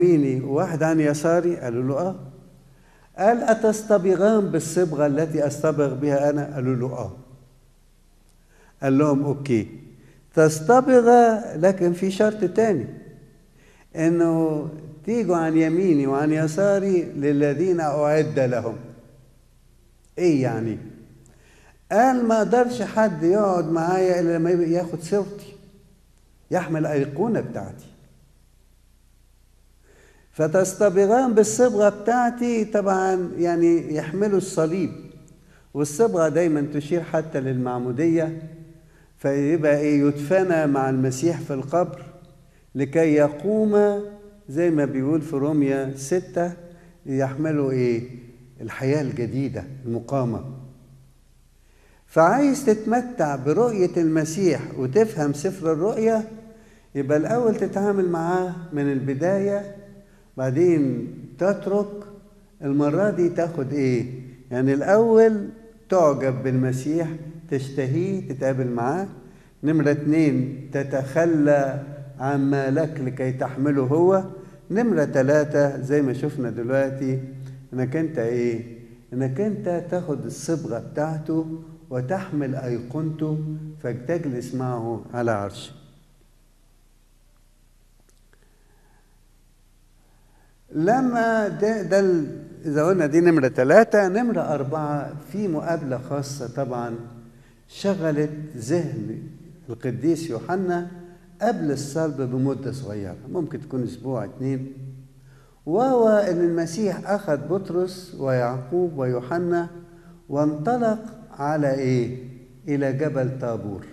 يميني وواحد عن يساري قالوا له اه قال أتصطبغان بالصبغة التي أصطبغ بها أنا قالوا له اه قال لهم أوكي تصطبغ لكن في شرط تاني إنه تيجوا عن يميني وعن يساري للذين أعد لهم إيه يعني؟ قال ما قدرش حد يقعد معايا إلا لما ياخد صورتي يحمل أيقونة بتاعتي فتصطبغان بالصبغة بتاعتي طبعا يعني يحملوا الصليب والصبغة دايما تشير حتى للمعمودية فيبقى ايه يدفن مع المسيح في القبر لكي يقوم زي ما بيقول في روميا ستة يحملوا ايه الحياة الجديدة المقامة فعايز تتمتع برؤية المسيح وتفهم سفر الرؤية يبقى الأول تتعامل معاه من البداية بعدين تترك المرة دي تاخد ايه يعني الأول تعجب بالمسيح تشتهيه تتقابل معاه نمرة اتنين تتخلى عما لك لكي تحمله هو نمرة تلاتة زي ما شفنا دلوقتي انك انت ايه انك انت تاخد الصبغة بتاعته وتحمل أيقونته فتجلس معه على عرشه لما ده, ده إذا قلنا دي نمرة ثلاثة نمرة أربعة في مقابلة خاصة طبعا شغلت ذهن القديس يوحنا قبل الصلب بمدة صغيرة ممكن تكون أسبوع اتنين وهو أن المسيح أخذ بطرس ويعقوب ويوحنا وانطلق على إيه؟ إلى جبل طابور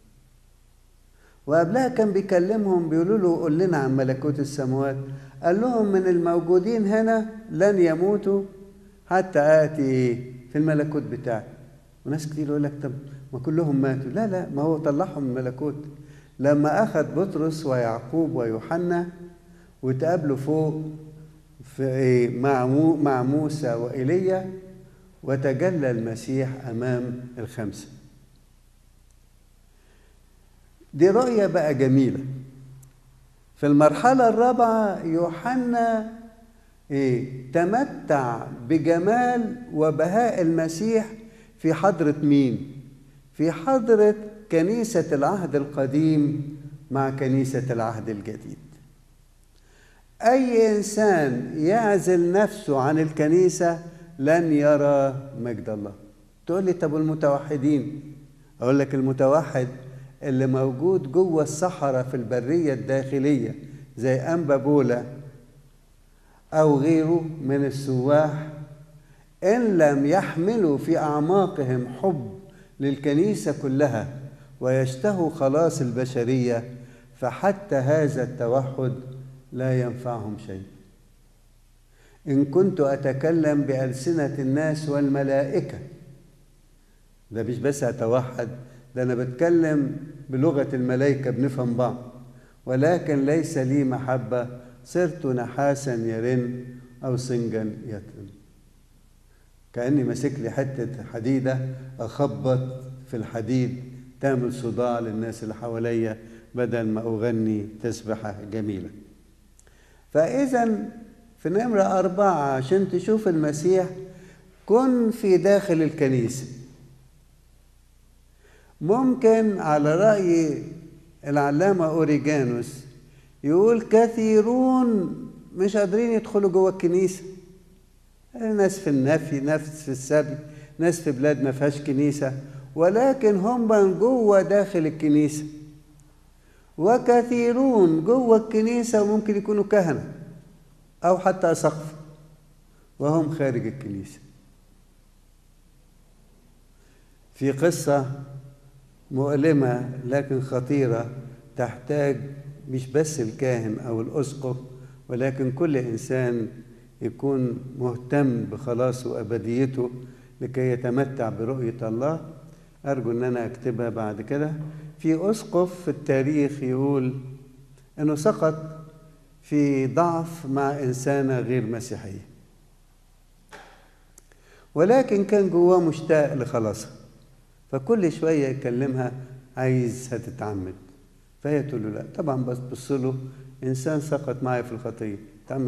وقبلها كان بيكلمهم بيقولوا له قول لنا عن ملكوت السماوات قال لهم من الموجودين هنا لن يموتوا حتى آتي إيه؟ في الملكوت بتاعي وناس كتير يقول لك طب ما كلهم ماتوا لا لا ما هو طلعهم من الملكوت لما أخذ بطرس ويعقوب ويوحنا وتقابلوا فوق في إيه؟ مع مع موسى وإيليا وتجلى المسيح أمام الخمسة دي رؤية بقى جميلة في المرحلة الرابعة يوحنا إيه؟ تمتع بجمال وبهاء المسيح في حضرة مين؟ في حضرة كنيسة العهد القديم مع كنيسة العهد الجديد. أي إنسان يعزل نفسه عن الكنيسة لن يرى مجد الله. تقول لي طب المتوحدين؟ أقول لك المتوحد اللي موجود جوه الصحراء في البرية الداخلية زي أنبا بولا أو غيره من السواح إن لم يحملوا في أعماقهم حب للكنيسة كلها ويشتهوا خلاص البشرية فحتى هذا التوحد لا ينفعهم شيء إن كنت أتكلم بألسنة الناس والملائكة ده مش بس أتوحد ده أنا بتكلم بلغة الملائكة بنفهم بعض ولكن ليس لي محبة صرت نحاسا يرن أو سنجا يترن كأني ماسك لي حتة حديدة أخبط في الحديد تعمل صداع للناس اللي حواليا بدل ما أغني تسبحة جميلة فإذا في نمرة أربعة عشان تشوف المسيح كن في داخل الكنيسة ممكن على رأي العلامة أوريجانوس يقول كثيرون مش قادرين يدخلوا جوه الكنيسة ناس في النفي ناس في السبي ناس في بلاد ما فيهاش كنيسة ولكن هم من جوه داخل الكنيسة وكثيرون جوه الكنيسة وممكن يكونوا كهنة أو حتى أسقف وهم خارج الكنيسة في قصة مؤلمة لكن خطيرة تحتاج مش بس الكاهن أو الأسقف ولكن كل إنسان يكون مهتم بخلاصه وأبديته لكي يتمتع برؤية الله أرجو أن أنا أكتبها بعد كده في أسقف في التاريخ يقول أنه سقط في ضعف مع إنسانة غير مسيحية ولكن كان جواه مشتاق لخلاصها فكل شوية يكلمها عايزها تتعمد فهي تقول له لا طبعا بس بص له إنسان سقط معي في الخطية